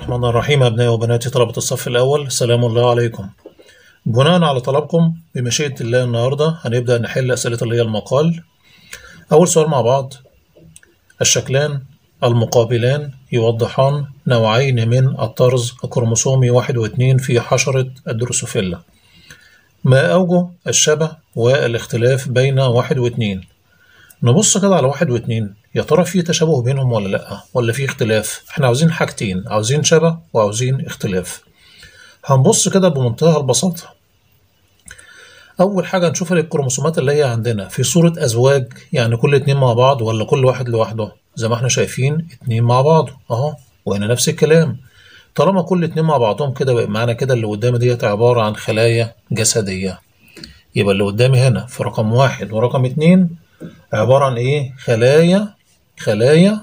الرحمن الرحيم أبنائي وبناتي طلبة الصف الأول سلام الله عليكم بناء على طلبكم بمشيئة الله النهاردة هنبدأ نحل أسئلة اللي هي المقال أول سؤال مع بعض الشكلان المقابلان يوضحان نوعين من الطرز الكروموسومي واحد واثنين في حشرة الدروسوفيلا ما أوجه الشبه والاختلاف بين واحد واثنين نبص كده على واحد واثنين يا ترى في تشابه بينهم ولا لأ ولا في اختلاف احنا عاوزين حاجتين عاوزين شبه وعاوزين اختلاف هنبص كده بمنتهى البساطة أول حاجة نشوف الكروموسومات اللي هي عندنا في صورة أزواج يعني كل اتنين مع بعض ولا كل واحد لوحده زي ما احنا شايفين اتنين مع بعض اهو وهنا نفس الكلام طالما كل اتنين مع بعضهم كده بقى معنى كده اللي قدامي ديت عبارة عن خلايا جسدية يبقى اللي قدامي هنا في رقم واحد ورقم اتنين عبارة عن ايه خلايا خلايا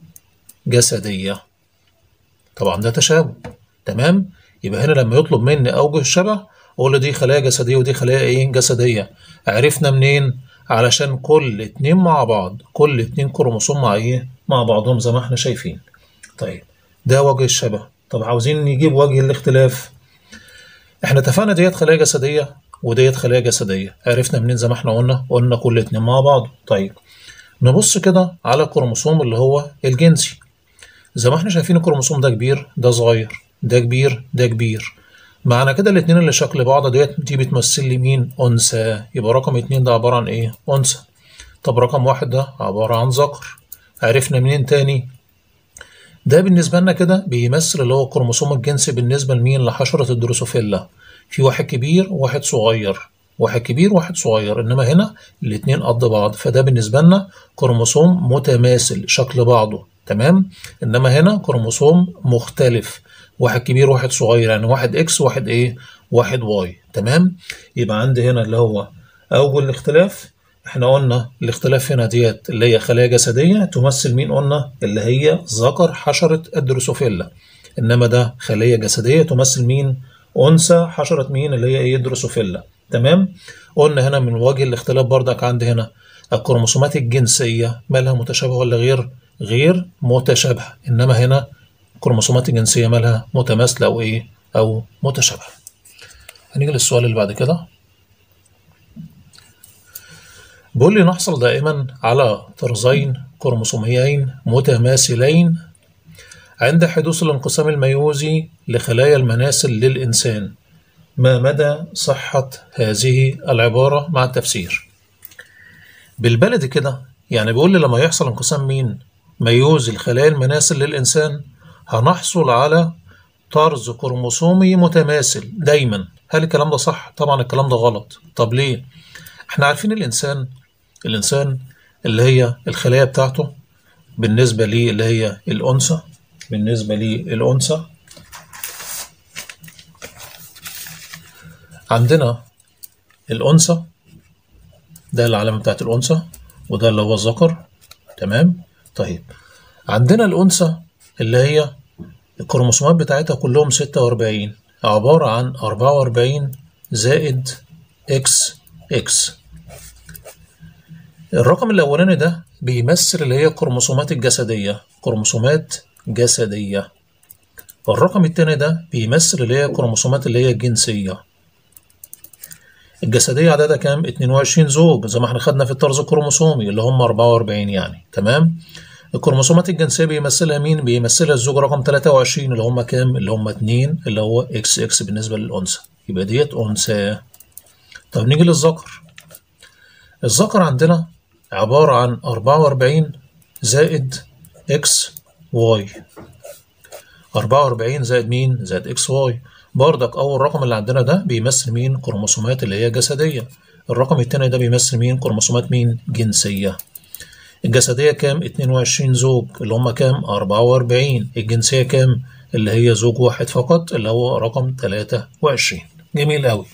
جسدية طبعا ده تشابه تمام يبقى هنا لما يطلب مني اوجه الشبه اقول له دي خلايا جسديه ودي خلايا ايه جسديه عرفنا منين علشان كل اتنين مع بعض كل اتنين كروموسوم مع ايه مع بعضهم زي ما احنا شايفين طيب ده وجه الشبه طب عاوزين نجيب وجه الاختلاف احنا اتفقنا ديت خلايا جسديه وديت خلايا جسديه عرفنا منين زي ما احنا قلنا قلنا كل اتنين مع بعض طيب نبص كده على الكروموسوم اللي هو الجنسي زي ما احنا شايفين الكروموسوم ده كبير ده صغير ده كبير ده كبير معنى كده الاتنين اللي شكل بعض ديت دي بتمثل لي مين انثى يبقى رقم اتنين ده عباره عن ايه انثى طب رقم واحد ده عباره عن ذكر عرفنا منين تاني ده بالنسبه لنا كده بيمثل اللي هو الكروموسوم الجنسي بالنسبه لمين لحشره الدروسوفيلا في واحد كبير وواحد صغير واحد كبير وواحد صغير انما هنا الاتنين قد بعض فده بالنسبه لنا كروموسوم متماثل شكل بعضه تمام انما هنا كروموسوم مختلف واحد كبير واحد صغير يعني واحد اكس واحد ايه واحد واي تمام يبقى عندي هنا اللي هو اول الاختلاف احنا قلنا الاختلاف هنا ديت اللي هي خلايا جسديه تمثل مين قلنا اللي هي ذكر حشره الدروسوفيلا انما ده خليه جسديه تمثل مين انثى حشره مين اللي هي ايه الدروسوفيلا تمام قلنا هنا من وجه الاختلاف بردك عندي هنا الكروموسومات الجنسيه مالها متشابهه ولا غير غير متشابهه انما هنا الكروموسومات الجنسيه مالها متماثله او ايه او متشابهه هنيجي للسؤال اللي بعد كده بيقول لي نحصل دائما على طرزين كروموسوميين متماثلين عند حدوث الانقسام الميوزي لخلايا المناسل للإنسان ما مدى صحة هذه العبارة مع التفسير بالبلد كده يعني بيقول لي لما يحصل انقسام مين ميوزي لخلايا المناسل للإنسان هنحصل على طرز كروموسومي متماثل دايما هل الكلام ده صح؟ طبعا الكلام ده غلط طب ليه؟ احنا عارفين الإنسان الإنسان اللي هي الخلايا بتاعته بالنسبة لي اللي هي الأنثى بالنسبة لي الأنثى عندنا الأنثى ده العلامة بتاعت الأنثى وده اللي هو الذكر تمام طيب عندنا الأنثى اللي هي الكروموسومات بتاعتها كلهم 46 عبارة عن 44 زائد اكس اكس الرقم الأولاني ده بيمثل اللي هي الكروموسومات الجسدية كروموسومات جسدية الرقم التاني ده بيمثل اللي هي الكروموسومات اللي هي الجنسية الجسدية عددها كام؟ 22 زوج زي ما احنا خدنا في الطرز الكروموسومي اللي هم 44 يعني تمام؟ الكروموسومات الجنسية بيمثلها مين؟ بيمثلها الزوج رقم 23 اللي هم كام؟ اللي هم 2 اللي هو اكس اكس بالنسبة للأنثى يبقى ديت أنثى طب نيجي للذكر الذكر عندنا عبارة عن 44 زائد اكس واي 44 زائد مين؟ زائد اكس واي بردك أول رقم اللي عندنا ده بيمثل مين؟ كروموسومات اللي هي جسدية الرقم التاني ده بيمثل مين؟ كروموسومات مين؟ جنسية الجسدية كام؟ 22 زوج اللي هم كام؟ 44 الجنسية كام؟ اللي هي زوج واحد فقط اللي هو رقم 23 جميل أوي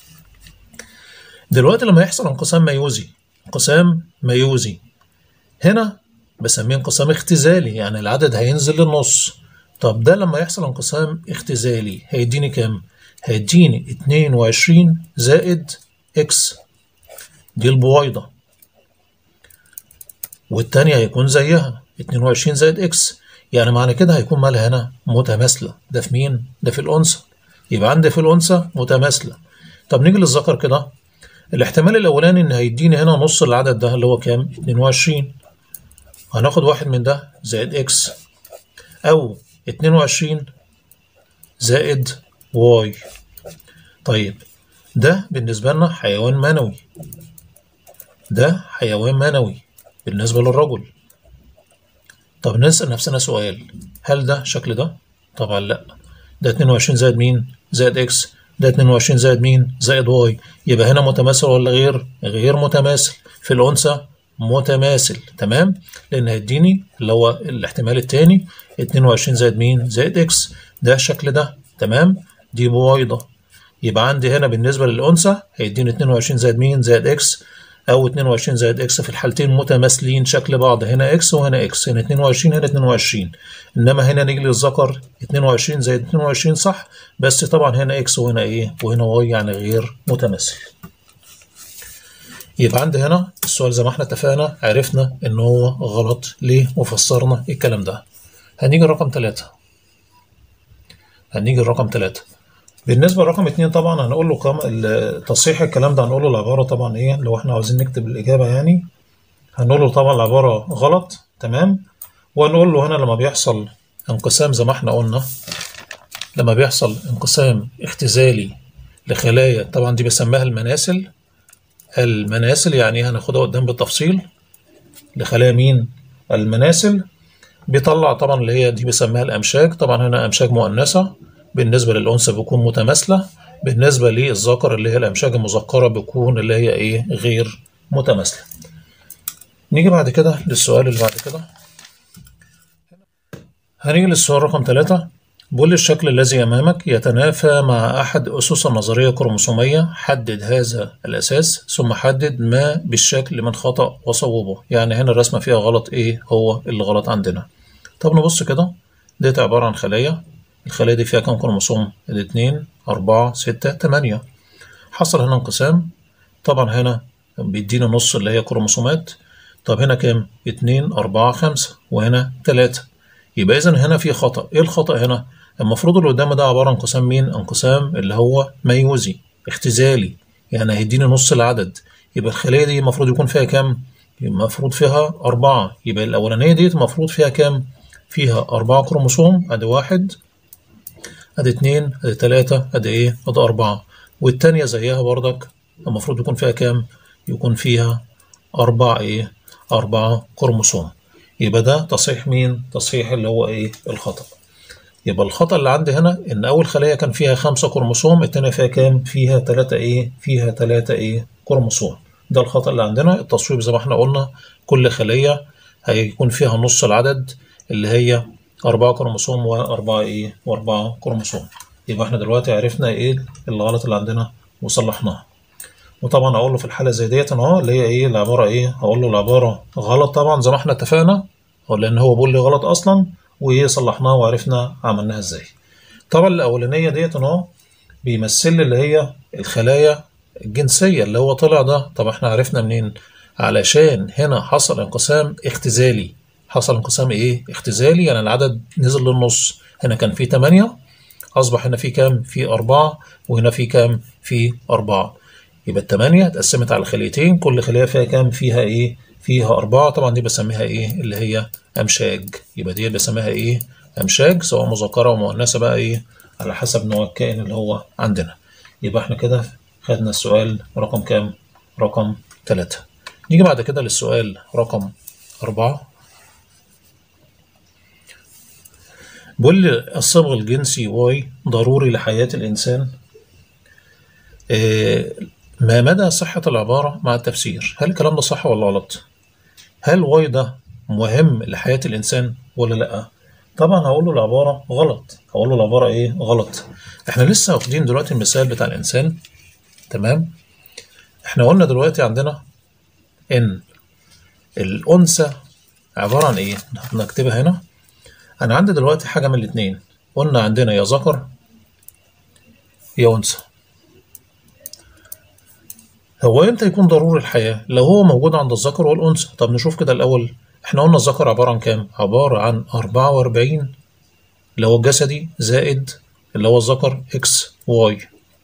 دلوقتي لما يحصل انقسام ميوزي انقسام ميوزي هنا بسميه انقسام اختزالي يعني العدد هينزل للنص طب ده لما يحصل انقسام اختزالي هيديني كام؟ هيديني 22 زائد اكس دي البويضة والتانية هيكون زيها 22 زائد اكس يعني معنى كده هيكون مالها هنا متماثلة ده في مين؟ ده في الأنثى يبقى عندي في الأنثى متماثلة طب نيجي للذكر كده الاحتمال الأولاني إن هيديني هنا نص العدد ده اللي هو كام؟ 22 هناخد واحد من ده زائد إكس أو 22 زائد واي طيب ده بالنسبة لنا حيوان منوي ده حيوان منوي بالنسبة للرجل طب نسأل نفسنا سؤال هل ده شكل ده؟ طبعا لا ده 22 زائد مين؟ زائد اكس ده 22 زائد مين؟ زائد واي يبقى هنا متماثل ولا غير؟ غير متماثل في الأنثى متماثل تمام؟ لأن هيديني اللي هو الاحتمال التاني 22 زائد مين؟ زائد اكس ده الشكل ده تمام؟ دي بويضة يبقى عندي هنا بالنسبة للأنثى هيديني 22 زائد مين؟ زائد اكس أو 22 زائد اكس في الحالتين متماثلين شكل بعض هنا اكس وهنا اكس هنا 22 هنا 22 إنما هنا نيجي للذكر 22 زائد 22 صح بس طبعا هنا اكس وهنا ايه وهنا واي يعني غير متماثل يبقى عندي هنا السؤال زي ما احنا اتفقنا عرفنا ان هو غلط ليه وفسرنا الكلام ده هنيجي لرقم 3 هنيجي لرقم 3 بالنسبة لرقم اتنين طبعا هنقول له كم تصحيح الكلام ده هنقول له العبارة طبعا ايه لو احنا عاوزين نكتب الإجابة يعني هنقول له طبعا العبارة غلط تمام ونقول له هنا لما بيحصل انقسام زي ما احنا قلنا لما بيحصل انقسام اختزالي لخلايا طبعا دي بسميها المناسل المناسل يعني هناخدها قدام بالتفصيل لخلايا مين المناسل بيطلع طبعا اللي هي دي بسميها الأمشاج طبعا هنا أمشاج مؤنثة بالنسبة للأنثى بيكون متماثلة بالنسبة للذكر اللي هي الأمشاج المذكرة بيكون اللي هي إيه غير متماثلة نيجي بعد كده للسؤال اللي بعد كده هنيجي للسؤال رقم ثلاثة بيقول الشكل الذي أمامك يتنافى مع أحد أسس النظرية الكروموسومية حدد هذا الأساس ثم حدد ما بالشكل من خطأ وصوبه يعني هنا الرسمة فيها غلط إيه هو اللي غلط عندنا طب نبص كده ديت عبارة عن خلايا الخلايا دي فيها كام كروموسوم؟ اتنين أربعة ستة تمانية حصل هنا انقسام طبعا هنا بيدينا نص اللي هي كروموسومات طب هنا كام؟ اتنين أربعة خمسة وهنا تلاتة يبقى إذا هنا في خطأ إيه الخطأ هنا؟ المفروض اللي قدام ده عبارة عن انقسام مين؟ انقسام اللي هو ميوزي اختزالي يعني هيديني نص العدد يبقى الخلية دي المفروض يكون فيها كام؟ المفروض فيها أربعة يبقى الأولانية دي المفروض فيها كام؟ فيها أربعة كروموسوم أدي واحد ادي اتنين ادي تلاتة ادي ايه ادي اربعة والتانية زيها بردك المفروض يكون فيها كام يكون فيها اربع ايه اربعة كروموسوم يبقى ده تصحيح مين تصحيح اللي هو ايه الخطأ يبقى الخطأ اللي عندي هنا ان اول خلية كان فيها خمسة كروموسوم التانية فيها كام فيها تلاتة ايه فيها تلاتة ايه كروموسوم ده الخطأ اللي عندنا التصويب زي ما احنا قلنا كل خلية هيكون فيها نص العدد اللي هي أربعة كروموسوم وأربعة إيه وأربعة كروموسوم يبقى إحنا دلوقتي عرفنا إيه الغلط اللي عندنا وصلحناه وطبعا أقول له في الحالة زي ديت أهو اللي هي إيه العبارة إيه هقول له العبارة غلط طبعا زي ما إحنا اتفقنا لأن هو بيقول لي غلط أصلا وإيه صلحناه وعرفنا عملناها إزاي طبعا الأولانية ديت أهو بيمثل لي اللي هي الخلايا الجنسية اللي هو طلع ده طب إحنا عرفنا منين علشان هنا حصل انقسام اختزالي حصل انقسام ايه اختزالي يعني العدد نزل للنص هنا كان في 8 اصبح هنا في كام في 4 وهنا في كام في 4 يبقى الثمانية اتقسمت على خليتين كل خلية فيها كام فيها ايه فيها أربعة طبعا دي بسميها ايه اللي هي أمشاج يبقى دي بسميها ايه أمشاج سواء مذكرة أو مؤنثة بقى ايه على حسب نوع الكائن اللي هو عندنا يبقى احنا كده خدنا السؤال رقم كام رقم ثلاثة نيجي بعد كده للسؤال رقم أربعة بيقول لي الصبغ الجنسي واي ضروري لحياة الإنسان إيه ما مدى صحة العبارة مع التفسير هل الكلام ده صح ولا غلط هل واي ده مهم لحياة الإنسان ولا لأ طبعا هقول له العبارة غلط هقول له العبارة إيه غلط إحنا لسه واخدين دلوقتي المثال بتاع الإنسان تمام إحنا قلنا دلوقتي عندنا إن الأنثى عبارة عن إيه نكتبها هنا أنا عندي دلوقتي حاجة من الاتنين قلنا عندنا يا ذكر يا أنثى هو امتى يكون ضروري الحياة؟ لو هو موجود عند الذكر والأنثى، طب نشوف كده الأول احنا قلنا الذكر عبارة عن كام؟ عبارة عن 44 اللي هو الجسدي زائد اللي هو الذكر اكس واي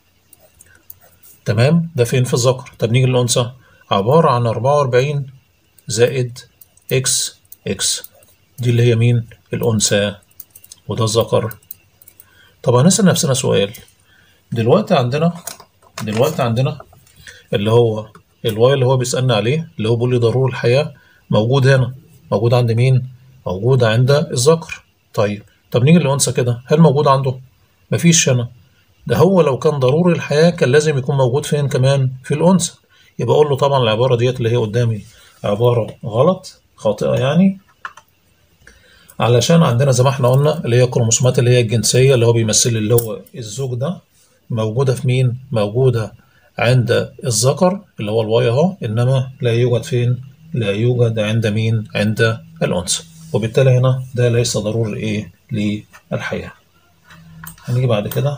تمام ده فين في الذكر طب نيجي للأنثى عبارة عن 44 زائد اكس اكس دي اللي هي مين الأنثى وده الذكر طب هنسأل نفسنا سؤال دلوقتي عندنا دلوقتي عندنا اللي هو الواي اللي هو بيسألنا عليه اللي هو بيقول لي ضروري الحياة موجود هنا موجود عند مين موجود عند الذكر طيب طب نيجي للأنثى كده هل موجود عنده مفيش هنا ده هو لو كان ضروري الحياة كان لازم يكون موجود فين كمان في الأنثى يبقى أقول له طبعا العبارة ديت اللي هي قدامي عبارة غلط خاطئة يعني علشان عندنا زي ما احنا قلنا اللي هي الكروموسومات اللي هي الجنسية اللي هو بيمثل اللي هو الزوج ده موجودة في مين؟ موجودة عند الذكر اللي هو الواي اهو انما لا يوجد فين؟ لا يوجد عند مين؟ عند الأنثى وبالتالي هنا ده ليس ضروري ايه للحياة هنيجي بعد كده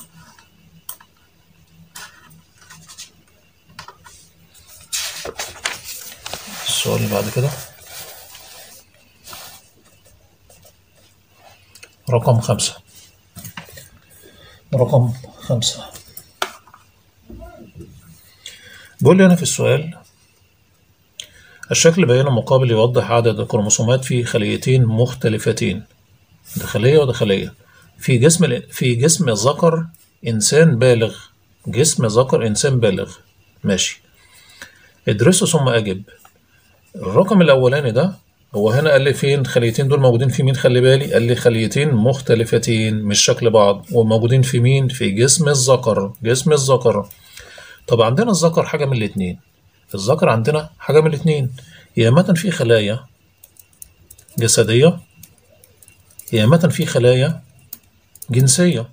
السؤال اللي بعد كده رقم خمسة رقم خمسة بيقول لي أنا في السؤال الشكل بيان مقابل يوضح عدد الكروموسومات في خليتين مختلفتين ده خلية وده خلية في جسم في جسم ذكر إنسان بالغ جسم ذكر إنسان بالغ ماشي ادرسه ثم أجب الرقم الأولاني ده هو هنا قال لي فين خليتين دول موجودين في مين خلي بالي قال لي خليتين مختلفتين مش شكل بعض وموجودين في مين في جسم الذكر جسم الذكر طب عندنا الذكر حاجة من الاتنين الذكر عندنا حاجة من الاتنين يا إما في خلايا جسدية يا إما في خلايا جنسية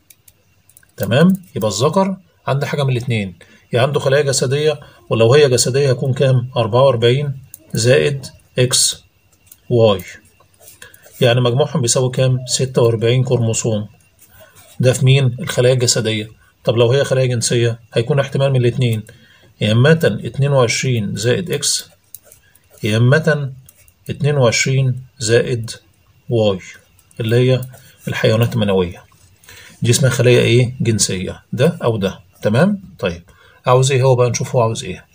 تمام يبقى الذكر عنده حاجة من الاتنين يا عنده خلايا جسدية ولو هي جسدية هيكون كام 44 زائد اكس واي يعني مجموعهم بيساوي كام 46 كروموسوم ده في مين الخلايا الجسدية طب لو هي خلايا جنسية هيكون احتمال من الاتنين يا اما 22 زائد اكس يا اما 22 زائد واي اللي هي الحيوانات المنوية دي اسمها خلايا ايه جنسية ده او ده تمام طيب عاوز ايه هو بقى نشوف هو عاوز ايه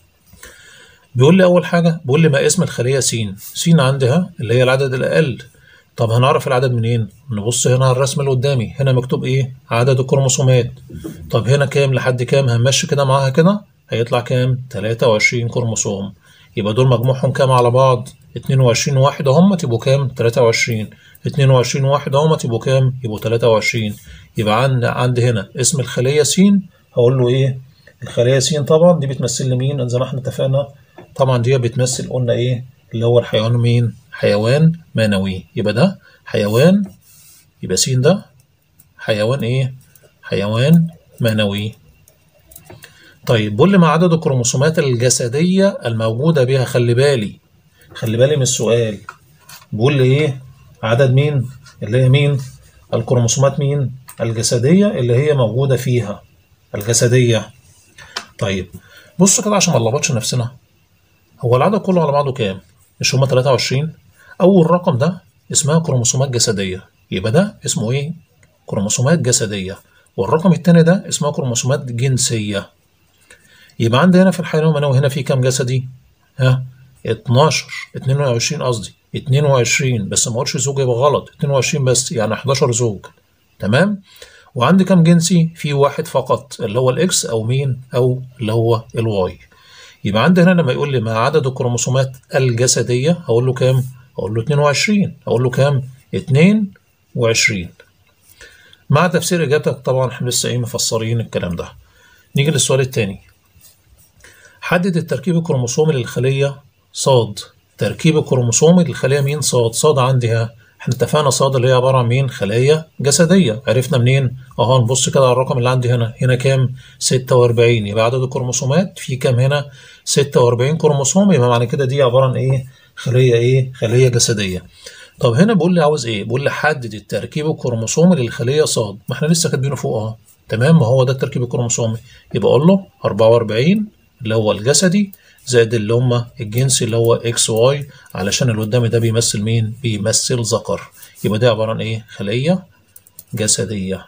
بيقول لي اول حاجه بيقول لي ما اسم الخليه س س عندها اللي هي العدد الاقل طب هنعرف العدد منين نبص هنا على الرسم اللي قدامي هنا مكتوب ايه عدد الكروموسومات طب هنا كام لحد كام هنمشي كده معاها كده هيطلع كام 23 كروموسوم يبقى دول مجموعهم كام على بعض 22 واحد اهم يبقوا كام 23 22 واحد اهم يبقوا كام يبقوا 23 يبقى عند عندي هنا اسم الخليه س هقول له ايه الخليه س طبعا دي بتمثل لي مين زي ما احنا اتفقنا طبعا دي بتمثل قلنا ايه اللي هو الحيوان مين حيوان منوي يبقى ده حيوان يبقى س ده حيوان ايه حيوان منوي طيب بقول لي ما عدد الكروموسومات الجسدية الموجودة بها خلي بالي خلي بالي من السؤال بيقول لي ايه عدد مين اللي هي مين الكروموسومات مين الجسدية اللي هي موجودة فيها الجسدية طيب بصوا كده عشان ما نلخبطش نفسنا هو العدد كله على بعضه كام مش هما 23 اول رقم ده اسمها كروموسومات جسدية يبقى ده اسمه ايه كروموسومات جسدية والرقم التاني ده اسمها كروموسومات جنسية يبقى عندي هنا في الحيوان المنوي هنا في كام جسدي ها 12 22 قصدي 22 بس ما اقولش زوج يبقى غلط 22 بس يعني 11 زوج تمام وعندي كام جنسي في واحد فقط اللي هو الاكس او مين او اللي هو الواي يبقى عندي هنا لما يقول لي ما عدد الكروموسومات الجسديه هقول له كام هقول له 22 هقول له كام 22 مع تفسير اجابتك طبعا احنا لسه ايه مفسرين الكلام ده نيجي للسؤال الثاني حدد التركيب الكروموسومي للخليه صاد تركيب الكروموسومي للخليه مين صاد صاد عندها احنا اتفقنا صاد اللي هي عباره عن مين خلايا جسديه عرفنا منين اهو نبص كده على الرقم اللي عندي هنا هنا كام 46 يبقى عدد الكروموسومات في كام هنا 46 كروموسوم يبقى معنى كده دي عباره عن ايه خليه ايه خليه جسديه طب هنا بيقول لي عاوز ايه بيقول لي حدد التركيب الكروموسومي للخليه صاد ما احنا لسه كاتبينه فوق اهو تمام ما هو ده التركيب الكروموسومي يبقى اقول له 44 اللي هو الجسدي زائد اللي هما الجنس اللي هو اكس واي علشان اللي قدامي ده بيمثل مين بيمثل ذكر يبقى ده عبارة عن ايه خلية جسدية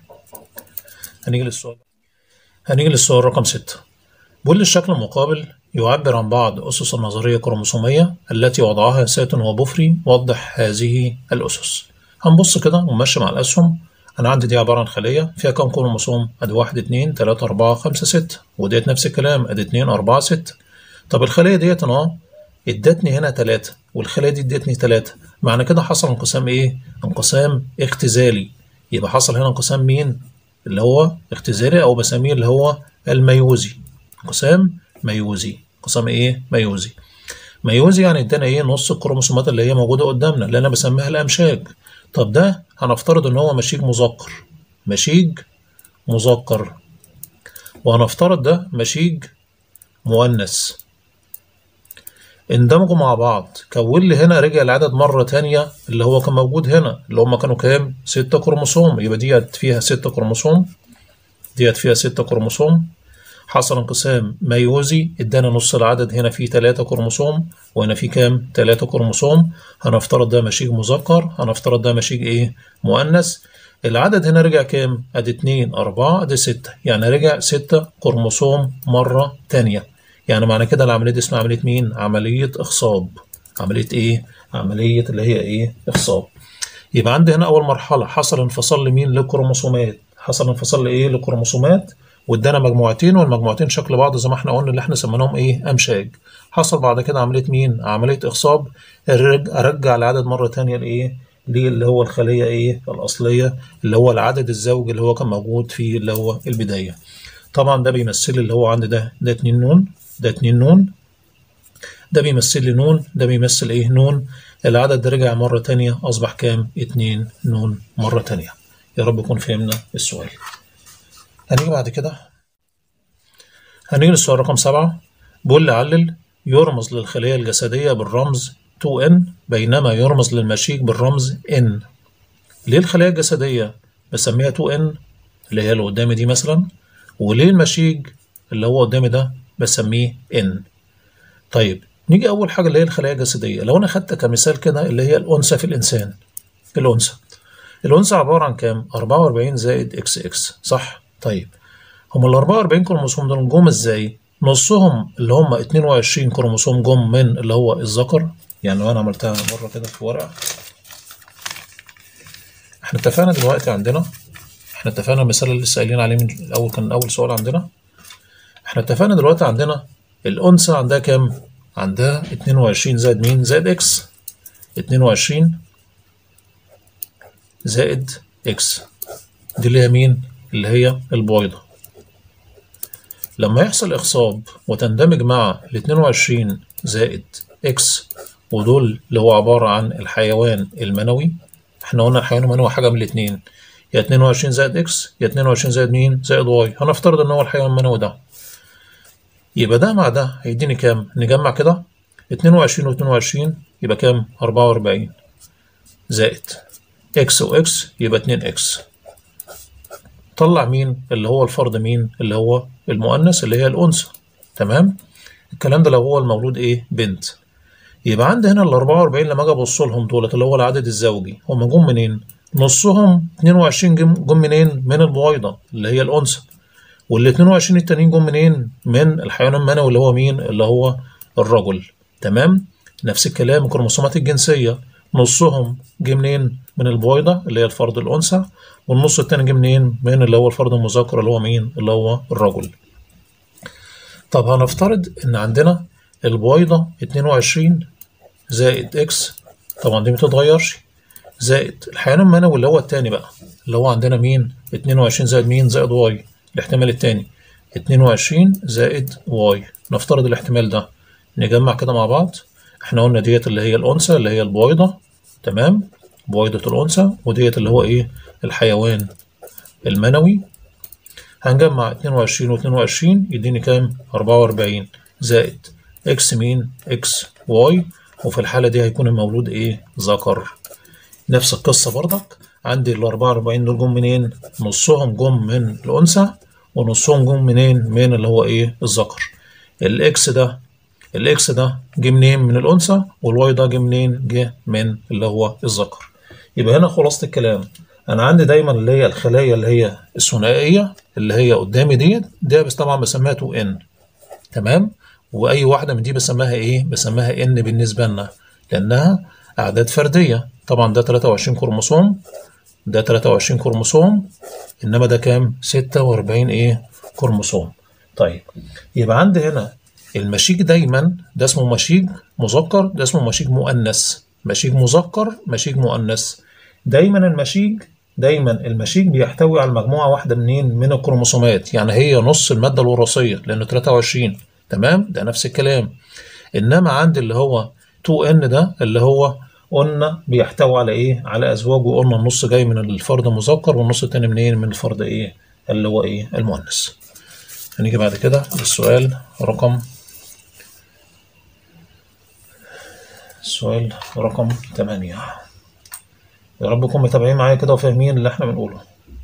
هنيجي للسؤال هنيجي للسؤال رقم ستة بيقول الشكل المقابل يعبر عن بعض أسس النظرية الكروموسومية التي وضعها ساتون وبوفري وضح هذه الأسس هنبص كده ونمشي مع الأسهم أنا عندي دي عبارة عن خلية فيها كام كروموسوم؟ أدي واحد اتنين تلاتة أربعة خمسة ستة وديت نفس الكلام أدي اتنين أربعة ستة طب الخلية ديت أنا أهو ادتني هنا تلاتة والخلية دي ادتني تلاتة معنى كده حصل انقسام إيه؟ انقسام اختزالي يبقى حصل هنا انقسام مين؟ اللي هو اختزالي أو بسميه اللي هو الميوزي انقسام ميوزي انقسام إيه؟ ميوزي ميوزي يعني ادانا إيه؟ نص الكروموسومات اللي هي موجودة قدامنا اللي أنا بسميها الأمشاج طب ده هنفترض ان هو مشيج مذكر مشيج مذكر وهنفترض ده مشيج مؤنث اندمجوا مع بعض كون لي هنا رجع العدد مرة تانية اللي هو كان موجود هنا اللي هما كانوا كام؟ ستة كروموسوم يبقى ديت فيها ستة كروموسوم ديت فيها ستة كروموسوم حصل انقسام ميوزي ادانا نص العدد هنا فيه تلاتة كروموسوم وهنا فيه كام؟ تلاتة كروموسوم هنفترض ده مشيج مذكر هنفترض ده مشيج ايه؟ مؤنث العدد هنا رجع كام؟ ادي اتنين اربعة ادي ستة يعني رجع ستة كروموسوم مرة تانية يعني معنى كده العملية دي اسمها عملية مين؟ عملية اخصاب عملية ايه؟ عملية اللي هي ايه؟ اخصاب يبقى عندي هنا أول مرحلة حصل انفصال لمين؟ للكروموسومات حصل انفصال لإيه؟ للكروموسومات وادانا مجموعتين والمجموعتين شكل بعض زي ما احنا قلنا اللي احنا سميناهم ايه امشاج حصل بعد كده عمليه مين عمليه اخصاب ارجع العدد مره تانية لايه ليه اللي هو الخليه ايه الاصليه اللي هو العدد الزوجي اللي هو كان موجود في اللي هو البدايه طبعا ده بيمثل اللي هو عندي ده ده 2 نون ده 2 نون ده بيمثل لي نون ده بيمثل ايه نون العدد ده رجع مره تانية اصبح كام 2 نون مره تانية يا رب يكون فهمنا السؤال هنيجي بعد كده هنيجي للسؤال رقم سبعة بيقول لي علل يرمز للخلية الجسدية بالرمز 2N بينما يرمز للمشيج بالرمز N ليه الخلية الجسدية بسميها 2N اللي هي اللي قدامي دي مثلا وليه المشيج اللي هو قدامي ده بسميه N طيب نيجي أول حاجة اللي هي الخلايا الجسدية لو أنا خدت كمثال كده اللي هي الأنثى في الإنسان الأنثى الأنثى عبارة عن كام؟ 44 زائد إكس إكس صح؟ طيب هم ال 44 كروموسوم دول جم ازاي؟ نصهم اللي هم 22 كروموسوم جم من اللي هو الذكر يعني لو انا عملتها مره كده في ورقه احنا اتفقنا دلوقتي عندنا احنا اتفقنا المثال اللي لسه قايلين عليه من الاول كان اول سؤال عندنا احنا اتفقنا دلوقتي عندنا الانثى عندها كام؟ عندها 22 زائد مين؟ زائد اكس 22 زائد اكس دي اللي هي مين؟ اللي هي البويضة لما يحصل إخصاب وتندمج مع ال 22 زائد إكس ودول اللي هو عبارة عن الحيوان المنوي احنا قلنا الحيوان المنوي حاجة من الاتنين يا 22 زائد إكس يا 22 زائد مين زائد واي هنفترض إن هو الحيوان المنوي ده يبقى ده مع ده هيديني كام نجمع كده 22 و 22 يبقى كام 44 زائد إكس وإكس يبقى 2 إكس طلع مين اللي هو الفرد مين اللي هو المؤنث اللي هي الأنثى تمام الكلام ده لو هو المولود إيه بنت يبقى عندي هنا ال 44 لما أجي أبص لهم دولت اللي هو العدد الزوجي هم جم منين؟ نصهم 22 جم منين؟ من البويضة اللي هي الأنثى وال 22 التانيين جم منين؟ من الحيوان المنوي اللي هو مين؟ اللي هو الرجل تمام؟ نفس الكلام الكروموسومات الجنسية نصهم جه منين؟ من البويضة اللي هي الفرد الأنثى والنص التاني جه منين؟ من اللي هو الفرد المذكر اللي هو مين؟ اللي هو الرجل. طب هنفترض إن عندنا البويضة 22 زائد إكس طبعا دي متتغيرش زائد الحيوان المنوي اللي هو التاني بقى اللي هو عندنا مين؟ 22 زائد مين؟ زائد واي الاحتمال التاني 22 زائد واي نفترض الاحتمال ده نجمع كده مع بعض احنا قلنا ديت اللي هي الأنثى اللي هي البويضة تمام بويضة الأنثى وديت اللي هو إيه الحيوان المنوي هنجمع 22 و 22 يديني كام 44 زائد إكس مين إكس واي وفي الحالة دي هيكون المولود إيه ذكر نفس القصة برضك عندي ال 44 دول جم منين نصهم جم من الأنثى ونصهم جم منين من اللي هو إيه الذكر الإكس ده الاكس ده جه منين من الانثى والواي ده جه منين جه من اللي هو الذكر يبقى هنا خلاصه الكلام انا عندي دايما اللي هي الخلايا اللي هي الثنائيه اللي هي قدامي ديت ده بس طبعا بسميها 2 ان تمام واي واحده من دي بسميها ايه بسميها ان بالنسبه لنا لانها اعداد فرديه طبعا ده 23 كروموسوم ده 23 كروموسوم انما ده كام 46 ايه كروموسوم طيب يبقى عندي هنا المشيج دايما ده اسمه مشيج مذكر ده اسمه مشيج مؤنث مشيج مذكر مشيج مؤنث دايما المشيج دايما المشيج بيحتوي على مجموعه واحده منين من الكروموسومات يعني هي نص الماده الوراثيه لانه 23 تمام ده نفس الكلام انما عندي اللي هو 2 ان ده اللي هو قلنا بيحتوي على ايه على ازواج وقلنا النص جاي من الفرد المذكر والنص التاني منين من الفرد ايه اللي هو ايه المؤنث هنيجي بعد كده للسؤال رقم السؤال رقم 8 يا رب تكونوا متابعين معايا كده وفاهمين اللي احنا بنقوله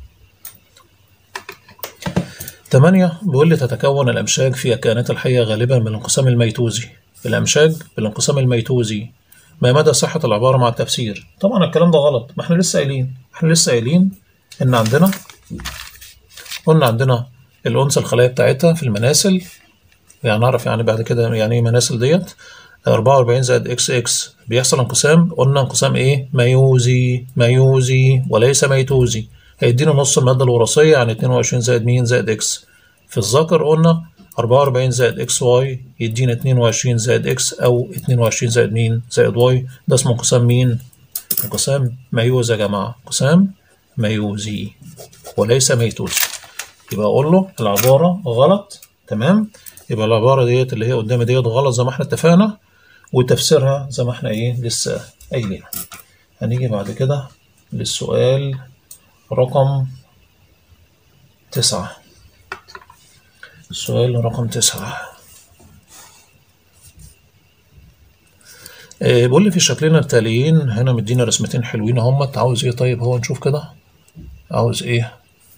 8 بيقول لي تتكون الأمشاج في الكائنات الحية غالبا من الانقسام الميتوزي الأمشاج بالانقسام الميتوزي ما مدى صحة العبارة مع التفسير طبعا الكلام ده غلط ما احنا لسه قايلين احنا لسه قايلين ان عندنا قلنا عندنا الأنثى الخلايا بتاعتها في المناسل يعني نعرف يعني بعد كده يعني ايه مناسل ديت 44 زائد اكس اكس بيحصل انقسام قلنا انقسام ايه ميوزي ميوزي وليس ميتوزي هيدينا نص المادة الوراثية يعني 22 زائد مين زائد اكس في الذكر قلنا 44 زائد اكس واي يدينا 22 زائد اكس او 22 زائد مين زائد واي ده اسمه انقسام مين انقسام ميوزي يا جماعة انقسام ميوزي وليس ميتوزي يبقى اقول له العبارة غلط تمام يبقى العبارة ديت اللي هي قدامي ديت غلط زي ما احنا اتفقنا وتفسيرها زي ما احنا ايه لسه قايلين هنيجي بعد كده للسؤال رقم تسعة السؤال رقم تسعة إيه بيقول لي في الشكلين التاليين هنا مدينا رسمتين حلوين اهمت عاوز ايه طيب هو نشوف كده عاوز ايه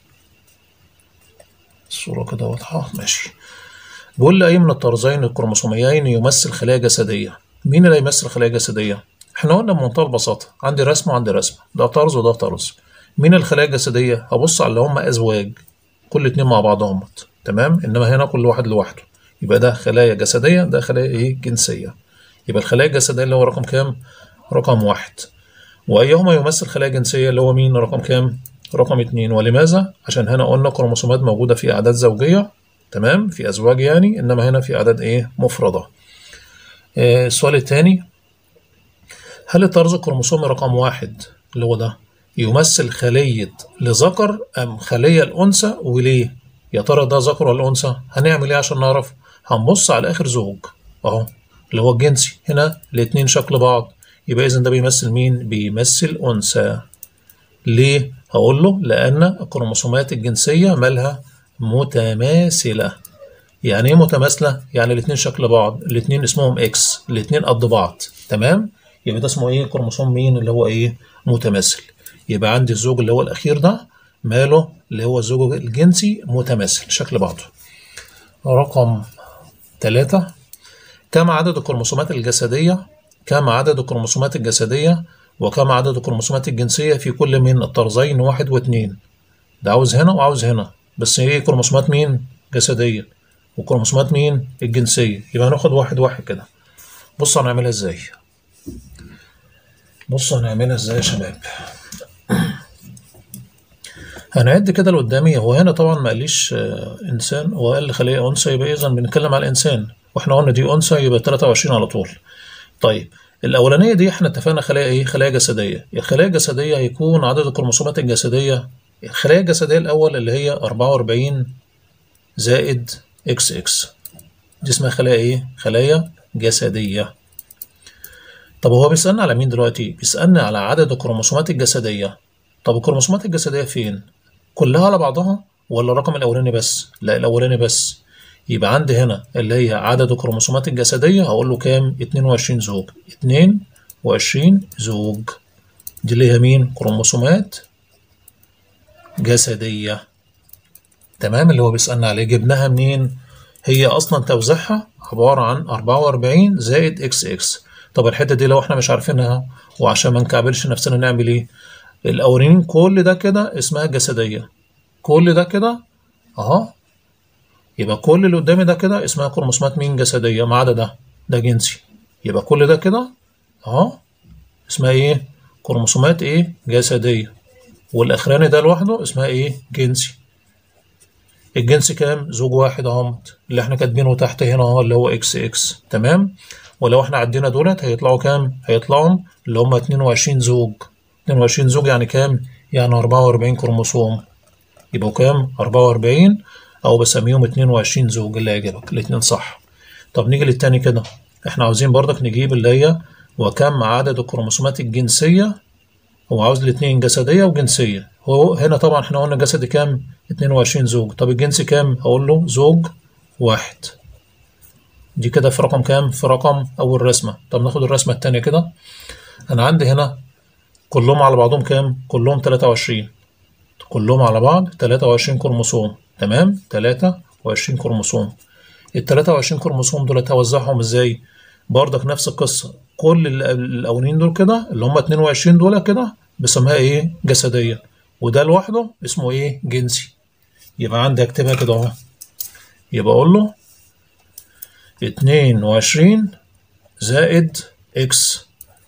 الصورة كده واضحة ماشي بيقول لي أي من الطرزين الكروموسوميين يمثل خلايا جسدية مين اللي يمثل خلايا جسدية؟ احنا قلنا بمنتهى البساطة عندي رسمة وعندي رسمة ده طرز وده طرز مين الخلايا الجسدية؟ هبص على اللي هم أزواج كل اتنين مع بعضهم تمام إنما هنا كل واحد لوحده يبقى ده خلايا جسدية ده خلايا إيه جنسية يبقى الخلايا الجسدية اللي هو رقم كام؟ رقم واحد وأيهما يمثل خلايا جنسية اللي هو مين رقم كام؟ رقم اتنين ولماذا؟ عشان هنا قلنا كروموسومات موجودة في أعداد زوجية تمام في أزواج يعني إنما هنا في أعداد إيه مفردة آه السؤال الثاني هل الطرز الكروموسومي رقم واحد اللي هو ده يمثل خلية لذكر أم خلية الأنثى وليه؟ يا ترى ده ذكر ولا أنثى؟ هنعمل إيه عشان نعرف؟ هنبص على آخر زوج أهو اللي هو الجنسي هنا الاتنين شكل بعض يبقى إذا ده بيمثل مين؟ بيمثل أنثى ليه؟ هقول له لأن الكروموسومات الجنسية مالها متماثلة يعني ايه متماثلة؟ يعني الاتنين شكل بعض الاتنين اسمهم اكس الاتنين قد بعض تمام؟ يبقى ده اسمه ايه كروموسوم مين اللي هو ايه متماثل يبقى عندي الزوج اللي هو الاخير ده ماله اللي هو الزوج الجنسي متماثل شكل بعضه رقم ثلاثة كم عدد الكروموسومات الجسدية كم عدد الكروموسومات الجسدية وكم عدد الكروموسومات الجنسية في كل من الطرزين واحد واثنين ده عاوز هنا وعاوز هنا بس ايه كروموسومات مين جسدية وكروموسومات مين الجنسية يبقى هناخد واحد واحد كده بصوا هنعملها ازاي بصوا هنعملها ازاي يا شباب هنعد كده لقدامي هو هنا طبعا ما قاليش آه انسان هو قال خليه انثى يبقى اذا بنتكلم على الانسان واحنا قلنا دي انثى يبقى 23 على طول طيب الاولانيه دي احنا اتفقنا خلايا ايه خلايا جسديه الخلايا الجسديه هيكون عدد الكروموسومات الجسديه الخلايا الجسديه الاول اللي هي 44 زائد اكس اكس دي اسمها خلايا ايه خلايا جسديه طب هو بيسالنا على مين دلوقتي بيسالنا على عدد الكروموسومات الجسديه طب الكروموسومات الجسديه فين كلها على بعضها ولا الرقم الاولاني بس لا الاولاني بس يبقى عندي هنا اللي هي عدد الكروموسومات الجسدية هقول له كام 22 زوج 22 زوج دي اللي هي مين كروموسومات جسدية تمام اللي هو بيسألنا عليه جبناها منين هي اصلا توزيعها عباره عن 44 زائد اكس اكس طب الحته دي لو احنا مش عارفينها وعشان ما نكعبلش نفسنا نعمل ايه الاولين كل ده كده اسمها جسديه كل ده كده اهو يبقى كل اللي قدامي ده كده اسمها كروموسومات مين جسديه ما عدا ده ده جنسي يبقى كل ده كده اهو اسمها ايه كروموسومات ايه جسديه والاخراني ده لوحده اسمها ايه جنسي الجنس كام زوج واحد اهمت اللي احنا كاتبينه تحت هنا اهو اللي هو اكس اكس تمام ولو احنا عدينا دولت هيطلعوا كام هيطلعوا اللي هم 22 زوج 22 زوج يعني كام يعني 44 كروموسوم يبقوا كام 44 او بسميهم 22 زوج اللي يعجبك الاتنين صح طب نيجي للتاني كده احنا عاوزين برضك نجيب اللي هي وكم عدد الكروموسومات الجنسية هو عاوز الاتنين جسدية وجنسية هو هنا طبعا احنا قلنا جسدي كام 22 زوج طب الجنسي كام هقول له زوج واحد دي كده في رقم كام في رقم اول رسمة طب ناخد الرسمة التانية كده انا عندي هنا كلهم على بعضهم كام كلهم 23 كلهم على بعض 23 كروموسوم تمام 23 كروموسوم ال 23 كروموسوم دول هوزعهم ازاي برضك نفس القصه كل ال- الاولين دول كده اللي هم 22 دول كده بسميها ايه جسديه وده لوحده اسمه ايه جنسي يبقى عندي اكتبها كده اهو يبقى اقول له 22 زائد اكس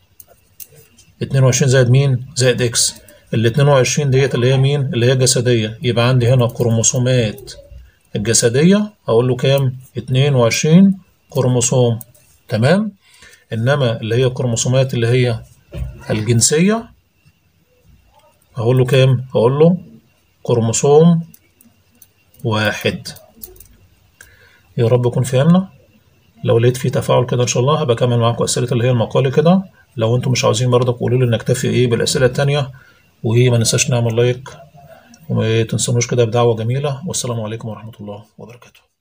22 زائد مين زائد اكس ال 22 ديت اللي هي مين اللي هي جسديه يبقى عندي هنا كروموسومات الجسديه اقول له كام 22 كروموسوم تمام انما اللي هي الكروموسومات اللي هي الجنسيه اقول له كام اقول له كروموسوم واحد يا رب يكون فهمنا لو لقيت في تفاعل كده ان شاء الله هبقى اكمل معاكم اسئله اللي هي المقالي كده لو انتم مش عاوزين برضك قولوا لي نكتفي ايه بالاسئله التانيه وما ننساش نعمل لايك وما تنسونوش كده بدعوه جميله والسلام عليكم ورحمه الله وبركاته